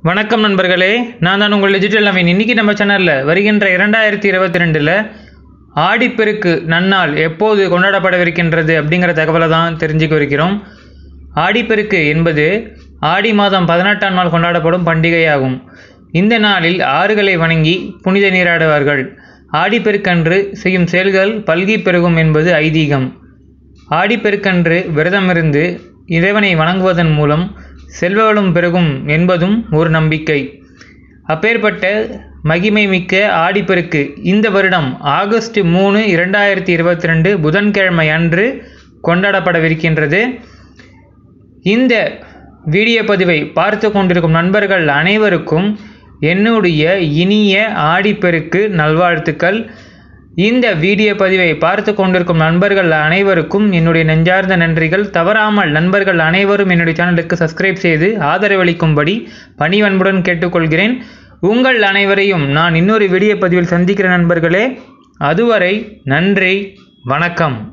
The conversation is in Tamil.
வணக்கம் நண்பர்களே நான் தான் உங்கள் டிஜிட்டல் நவீன் இன்னைக்கு நம்ம சேனலில் வருகின்ற இரண்டாயிரத்தி இருபத்தி ரெண்டில் ஆடிப்பெருக்கு நன்னாள் எப்போது கொண்டாடப்படவிருக்கின்றது அப்படிங்கிற தகவலை தான் தெரிஞ்சுக்க இருக்கிறோம் ஆடிப்பெருக்கு என்பது ஆடி மாதம் பதினெட்டாம் நாள் கொண்டாடப்படும் பண்டிகையாகும் இந்த நாளில் ஆறுகளை வணங்கி புனித நீராடுவார்கள் ஆடிப்பெருக்கன்று செய்யும் செயல்கள் பல்கி பெருகும் என்பது ஐதீகம் ஆடிப்பெருக்கன்று விரதமிருந்து இறைவனை வணங்குவதன் மூலம் செல்வவளம் பெருகும் என்பதும் ஒரு நம்பிக்கை அப்பேற்பட்ட மகிமை மிக்க ஆடிப்பெருக்கு இந்த வருடம் ஆகஸ்ட் மூணு இரண்டாயிரத்தி இருபத்தி ரெண்டு புதன்கிழமை அன்று கொண்டாடப்படவிருக்கின்றது இந்த வீடியோ பதிவை பார்த்து கொண்டிருக்கும் நண்பர்கள் அனைவருக்கும் என்னுடைய இனிய ஆடிப்பெருக்கு நல்வாழ்த்துக்கள் இந்த வீடியோ பதிவை பார்த்து கொண்டிருக்கும் நண்பர்கள் அனைவருக்கும் என்னுடைய நெஞ்சார்ந்த நன்றிகள் தவறாமல் நண்பர்கள் அனைவரும் என்னுடைய சேனலுக்கு சப்ஸ்கிரைப் செய்து ஆதரவளிக்கும்படி பணிவன்புடன் கேட்டுக்கொள்கிறேன் உங்கள் அனைவரையும் நான் இன்னொரு வீடியோ பதிவில் சந்திக்கிற நண்பர்களே அதுவரை நன்றி வணக்கம்